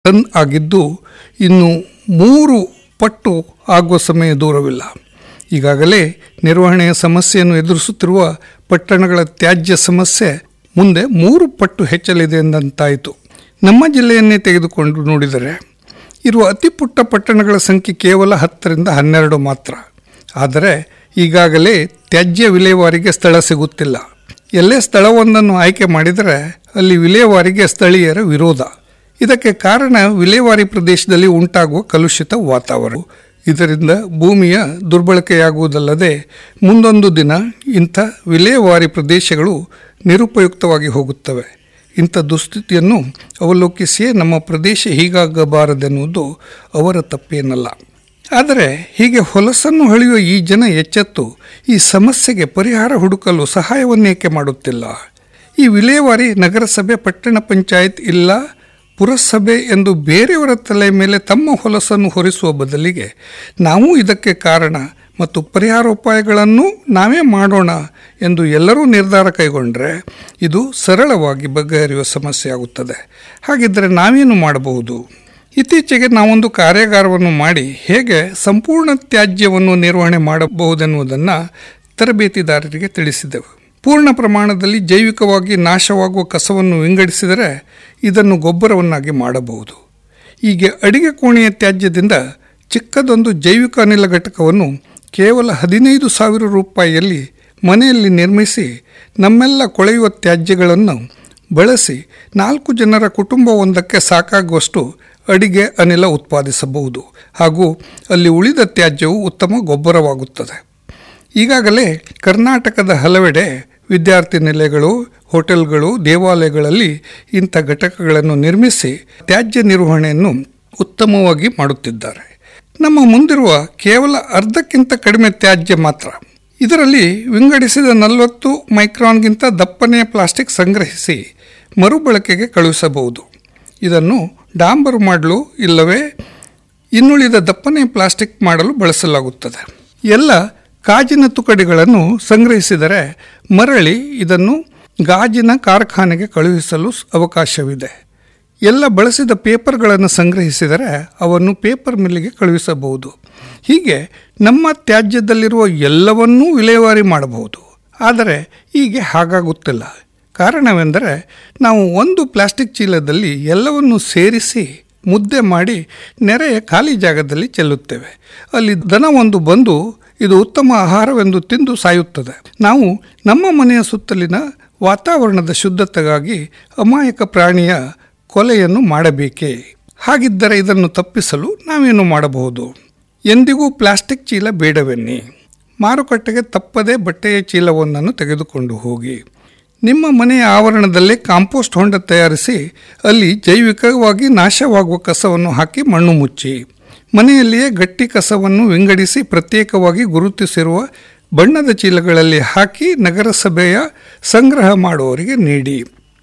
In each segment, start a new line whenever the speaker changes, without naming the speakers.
ton ಆಗಿದ್ದು ಇನ್ನು ಮೂರು ಪಟ್ಟು ಆಗುವ ಸಮಯ ದೂರವಿಲ್ಲ ಈಗಾಗಲೇ ನಿರ್ವಹಣೆಯ ಸಮಸ್ಯೆಯನ್ನು ಎದುರಿಸುತ್ತಿರುವ ಪಟ್ಟಣಗಳ ತ್ಯಾಜ್ಯ ಸಮಸ್ಯೆ ಮುಂದೆ ಮೂರು ಪಟ್ಟು ಹೆಚ್ಚಲಿದೆ ಎಂದಂತಾಯಿತು ನಮ್ಮ ಜಿಲ್ಲೆಯನ್ನೇ ತೆಗೆದುಕೊಂಡು ನೋಡಿದರೆ ಇರುವ ಅತಿ ಪುಟ್ಟ ಪಟ್ಟಣಗಳ ಸಂಖ್ಯೆ ಕೇವಲ ಹತ್ತರಿಂದ ಹನ್ನೆರಡು ಮಾತ್ರ ಆದರೆ ಈಗಾಗಲೇ ತ್ಯಾಜ್ಯ ವಿಲೇವಾರಿಗೆ ಸ್ಥಳ ಸಿಗುತ್ತಿಲ್ಲ ಎಲ್ಲೇ ಸ್ಥಳವೊಂದನ್ನು ಆಯ್ಕೆ ಮಾಡಿದರೆ ಅಲ್ಲಿ ವಿಲೇವಾರಿಗೆ ಸ್ಥಳೀಯರ ವಿರೋಧ ಇದಕ್ಕೆ ಕಾರಣ ವಿಲೇವಾರಿ ಪ್ರದೇಶದಲ್ಲಿ ಉಂಟಾಗುವ ಕಲುಷಿತ ವಾತಾವರಣ ಇದರಿಂದ ಭೂಮಿಯ ದುರ್ಬಳಕೆಯಾಗುವುದಲ್ಲದೆ ಮುಂದೊಂದು ದಿನ ಇಂಥ ವಿಲೇವಾರಿ ಪ್ರದೇಶಗಳು ನಿರುಪಯುಕ್ತವಾಗಿ ಹೋಗುತ್ತವೆ ಇಂಥ ದುಸ್ಥಿತಿಯನ್ನು ಅವಲೋಕಿಸಿಯೇ ನಮ್ಮ ಪ್ರದೇಶ ಹೀಗಾಗಬಾರದೆನ್ನುವುದು ಅವರ ತಪ್ಪೇನಲ್ಲ ಆದರೆ ಹೀಗೆ ಹೊಲಸನ್ನು ಹೊಳೆಯುವ ಈ ಜನ ಎಚ್ಚೆತ್ತು ಈ ಸಮಸ್ಯೆಗೆ ಪರಿಹಾರ ಹುಡುಕಲು ಸಹಾಯವನ್ನೇಕೆ ಮಾಡುತ್ತಿಲ್ಲ ಈ ವಿಲೇವಾರಿ ನಗರಸಭೆ ಪಟ್ಟಣ ಪಂಚಾಯತ್ ಇಲ್ಲ ಪುರಸಭೆ ಎಂದು ಬೇರೆಯವರ ತಲೆ ಮೇಲೆ ತಮ್ಮ ಹೊಲಸನ್ನು ಹೊರಿಸುವ ಬದಲಿಗೆ ನಾವು ಇದಕ್ಕೆ ಕಾರಣ ಮತ್ತು ಪರಿಹಾರೋಪಾಯಗಳನ್ನು ನಾವೇ ಮಾಡೋಣ ಎಂದು ಎಲ್ಲರೂ ನಿರ್ಧಾರ ಕೈಗೊಂಡರೆ ಇದು ಸರಳವಾಗಿ ಬಗೆಹರಿಯುವ ಸಮಸ್ಯೆ ಆಗುತ್ತದೆ ಹಾಗಿದ್ದರೆ ನಾವೇನು ಮಾಡಬಹುದು ಇತ್ತೀಚೆಗೆ ನಾವೊಂದು ಕಾರ್ಯಾಗಾರವನ್ನು ಮಾಡಿ ಹೇಗೆ ಸಂಪೂರ್ಣ ತ್ಯಾಜ್ಯವನ್ನು ನಿರ್ವಹಣೆ ಮಾಡಬಹುದೆನ್ನುವುದನ್ನು ತರಬೇತಿದಾರರಿಗೆ ತಿಳಿಸಿದೆವು ಪೂರ್ಣ ಪ್ರಮಾಣದಲ್ಲಿ ಜೈವಿಕವಾಗಿ ನಾಶವಾಗುವ ಕಸವನ್ನು ವಿಂಗಡಿಸಿದರೆ ಇದನ್ನು ಗೊಬ್ಬರವನ್ನಾಗಿ ಮಾಡಬಹುದು ಹೀಗೆ ಅಡಿಗೆ ಕೋಣೆಯ ತ್ಯಾಜ್ಯದಿಂದ ಚಿಕ್ಕದೊಂದು ಜೈವಿಕ ಅನಿಲ ಘಟಕವನ್ನು ಕೇವಲ ಹದಿನೈದು ಸಾವಿರ ರೂಪಾಯಿಯಲ್ಲಿ ಮನೆಯಲ್ಲಿ ನಿರ್ಮಿಸಿ ನಮ್ಮೆಲ್ಲ ಕೊಳೆಯುವ ತ್ಯಾಜ್ಯಗಳನ್ನು ಬಳಸಿ ನಾಲ್ಕು ಜನರ ಕುಟುಂಬವೊಂದಕ್ಕೆ ಸಾಕಾಗುವಷ್ಟು ಅಡಿಗೆ ಅನಿಲ ಉತ್ಪಾದಿಸಬಹುದು ಹಾಗೂ ಅಲ್ಲಿ ಉಳಿದ ತ್ಯಾಜ್ಯವು ಉತ್ತಮ ಗೊಬ್ಬರವಾಗುತ್ತದೆ ಈಗಾಗಲೇ ಕರ್ನಾಟಕದ ಹಲವೆಡೆ ವಿದ್ಯಾರ್ಥಿ ನಿಲಯಗಳು ಹೋಟೆಲ್ಗಳು ದೇವಾಲಯಗಳಲ್ಲಿ ಇಂಥ ಘಟಕಗಳನ್ನು ನಿರ್ಮಿಸಿ ತ್ಯಾಜ್ಯ ನಿರ್ವಹಣೆಯನ್ನು ಉತ್ತಮವಾಗಿ ಮಾಡುತ್ತಿದ್ದಾರೆ ನಮ್ಮ ಮುಂದಿರುವ ಕೇವಲ ಅರ್ಧಕ್ಕಿಂತ ಕಡಿಮೆ ತ್ಯಾಜ್ಯ ಮಾತ್ರ ಇದರಲ್ಲಿ ವಿಂಗಡಿಸಿದ ನಲವತ್ತು ಮೈಕ್ರಾನ್ಗಿಂತ ದಪ್ಪನೆಯ ಪ್ಲಾಸ್ಟಿಕ್ ಸಂಗ್ರಹಿಸಿ ಮರುಬಳಕೆಗೆ ಕಳುಹಿಸಬಹುದು ಇದನ್ನು ಡಾಂಬರು ಮಾಡಲು ಇಲ್ಲವೇ ಇನ್ನುಳಿದ ದಪ್ಪನೆಯ ಪ್ಲಾಸ್ಟಿಕ್ ಮಾಡಲು ಬಳಸಲಾಗುತ್ತದೆ ಎಲ್ಲ ಗಾಜಿನ ತುಕಡಿಗಳನ್ನು ಸಂಗ್ರಹಿಸಿದರೆ ಮರಳಿ ಇದನ್ನು ಗಾಜಿನ ಕಾರ್ಖಾನೆಗೆ ಕಳುಹಿಸಲು ಅವಕಾಶವಿದೆ ಎಲ್ಲ ಬಳಸಿದ ಪೇಪರ್ಗಳನ್ನು ಸಂಗ್ರಹಿಸಿದರೆ ಅವನ್ನು ಪೇಪರ್ ಮಿಲ್ಲಿಗೆ ಕಳುಹಿಸಬಹುದು ಹೀಗೆ ನಮ್ಮ ತ್ಯಾಜ್ಯದಲ್ಲಿರುವ ಎಲ್ಲವನ್ನೂ ವಿಲೇವಾರಿ ಮಾಡಬಹುದು ಆದರೆ ಹೀಗೆ ಹಾಗಾಗುತ್ತಿಲ್ಲ ಕಾರಣವೆಂದರೆ ನಾವು ಒಂದು ಪ್ಲಾಸ್ಟಿಕ್ ಚೀಲದಲ್ಲಿ ಎಲ್ಲವನ್ನು ಸೇರಿಸಿ ಮುದ್ದೆ ಮಾಡಿ ನೆರೆಯ ಖಾಲಿ ಜಾಗದಲ್ಲಿ ಚೆಲ್ಲುತ್ತೇವೆ ಅಲ್ಲಿ ದನವೊಂದು ಬಂದು ಇದು ಉತ್ತಮ ಆಹಾರವೆಂದು ತಿಂದು ಸಾಯುತ್ತದೆ ನಾವು ನಮ್ಮ ಮನೆಯ ಸುತ್ತಲಿನ ವಾತಾವರಣದ ಶುದ್ಧತೆಗಾಗಿ ಅಮಾಯಕ ಪ್ರಾಣಿಯ ಕೊಲೆಯನ್ನು ಮಾಡಬೇಕೇ ಹಾಗಿದ್ದರೆ ಇದನ್ನು ತಪ್ಪಿಸಲು ನಾವೇನು ಮಾಡಬಹುದು ಎಂದಿಗೂ ಪ್ಲಾಸ್ಟಿಕ್ ಚೀಲ ಬೇಡವೆನ್ನಿ ಮಾರುಕಟ್ಟೆಗೆ ತಪ್ಪದೇ ಬಟ್ಟೆಯ ಚೀಲವೊಂದನ್ನು ತೆಗೆದುಕೊಂಡು ಹೋಗಿ ನಿಮ್ಮ ಮನೆಯ ಆವರಣದಲ್ಲೇ ಕಾಂಪೋಸ್ಟ್ ಹೊಂಡ ತಯಾರಿಸಿ ಅಲ್ಲಿ ಜೈವಿಕವಾಗಿ ನಾಶವಾಗುವ ಕಸವನ್ನು ಹಾಕಿ ಮಣ್ಣು ಮುಚ್ಚಿ ಮನೆಯಲ್ಲಿಯೇ ಗಟ್ಟಿ ಕಸವನ್ನು ವಿಂಗಡಿಸಿ ಪ್ರತ್ಯೇಕವಾಗಿ ಗುರುತಿಸಿರುವ ಬಣ್ಣದ ಚೀಲಗಳಲ್ಲಿ ಹಾಕಿ ನಗರಸಭೆಯ ಸಂಗ್ರಹ ಮಾಡುವವರಿಗೆ ನೀಡಿ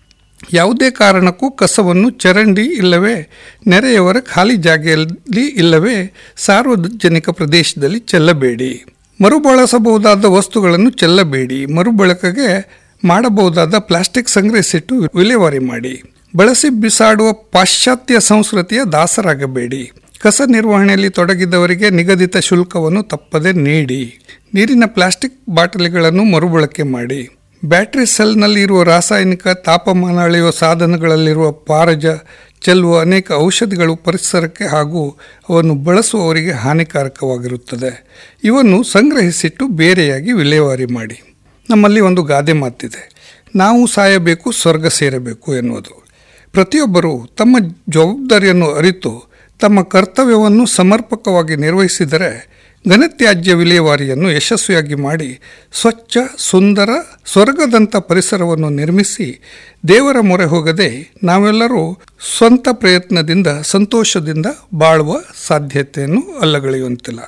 ಯಾವುದೇ ಕಾರಣಕ್ಕೂ ಕಸವನ್ನು ಚರಂಡಿ ಇಲ್ಲವೇ ನೆರೆಯವರ ಖಾಲಿ ಜಾಗೆಯಲ್ಲಿ ಇಲ್ಲವೇ ಸಾರ್ವಜನಿಕ ಪ್ರದೇಶದಲ್ಲಿ ಚೆಲ್ಲಬೇಡಿ ಮರುಬಳಸಬಹುದಾದ ವಸ್ತುಗಳನ್ನು ಚೆಲ್ಲಬೇಡಿ ಮರುಬಳಕೆಗೆ ಮಾಡಬಹುದಾದ ಪ್ಲಾಸ್ಟಿಕ್ ಸಂಗ್ರಹಿಸಿಟ್ಟು ವಿಲೇವಾರಿ ಮಾಡಿ ಬಳಸಿ ಬಿಸಾಡುವ ಪಾಶ್ಚಾತ್ಯ ಸಂಸ್ಕೃತಿಯ ದಾಸರಾಗಬೇಡಿ ಕಸ ನಿರ್ವಹಣೆಯಲ್ಲಿ ತೊಡಗಿದವರಿಗೆ ನಿಗದಿತ ಶುಲ್ಕವನ್ನು ತಪ್ಪದೆ ನೀಡಿ ನೀರಿನ ಪ್ಲಾಸ್ಟಿಕ್ ಬಾಟಲಿಗಳನ್ನು ಮರುಬಳಕೆ ಮಾಡಿ ಬ್ಯಾಟರಿ ಸೆಲ್ನಲ್ಲಿ ಇರುವ ರಾಸಾಯನಿಕ ತಾಪಮಾನ ಅಳೆಯುವ ಸಾಧನಗಳಲ್ಲಿರುವ ಪಾರಜ ಚೆಲ್ಲುವ ಅನೇಕ ಔಷಧಿಗಳು ಪರಿಸರಕ್ಕೆ ಹಾಗೂ ಅವನ್ನು ಬಳಸುವವರಿಗೆ ಹಾನಿಕಾರಕವಾಗಿರುತ್ತದೆ ಇವನ್ನು ಸಂಗ್ರಹಿಸಿಟ್ಟು ಬೇರೆಯಾಗಿ ವಿಲೇವಾರಿ ಮಾಡಿ ನಮ್ಮಲ್ಲಿ ಒಂದು ಗಾದೆ ಮಾತಿದೆ ನಾವು ಸಾಯಬೇಕು ಸ್ವರ್ಗ ಸೇರಬೇಕು ಎನ್ನುವುದು ಪ್ರತಿಯೊಬ್ಬರೂ ತಮ್ಮ ಜವಾಬ್ದಾರಿಯನ್ನು ಅರಿತು ತಮ್ಮ ಕರ್ತವ್ಯವನ್ನು ಸಮರ್ಪಕವಾಗಿ ನಿರ್ವಹಿಸಿದರೆ ಘನತ್ಯಾಜ್ಯ ವಿಲೇವಾರಿಯನ್ನು ಯಶಸ್ವಿಯಾಗಿ ಮಾಡಿ ಸ್ವಚ್ಛ ಸುಂದರ ಸ್ವರ್ಗದಂಥ ಪರಿಸರವನ್ನು ನಿರ್ಮಿಸಿ ದೇವರ ಮೊರೆ ಹೋಗದೆ ನಾವೆಲ್ಲರೂ ಸ್ವಂತ ಪ್ರಯತ್ನದಿಂದ ಸಂತೋಷದಿಂದ ಬಾಳುವ ಸಾಧ್ಯತೆಯನ್ನು ಅಲ್ಲಗಳೆಯುವಂತಿಲ್ಲ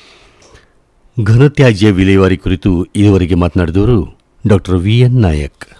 ಘನತ್ಯಾಜ್ಯ ವಿಲೇವಾರಿ ಕುರಿತು ಇದುವರೆಗೆ ಮಾತನಾಡಿದವರು ಡಾಕ್ಟರ್ ವಿ ಎನ್ ನಾಯಕ್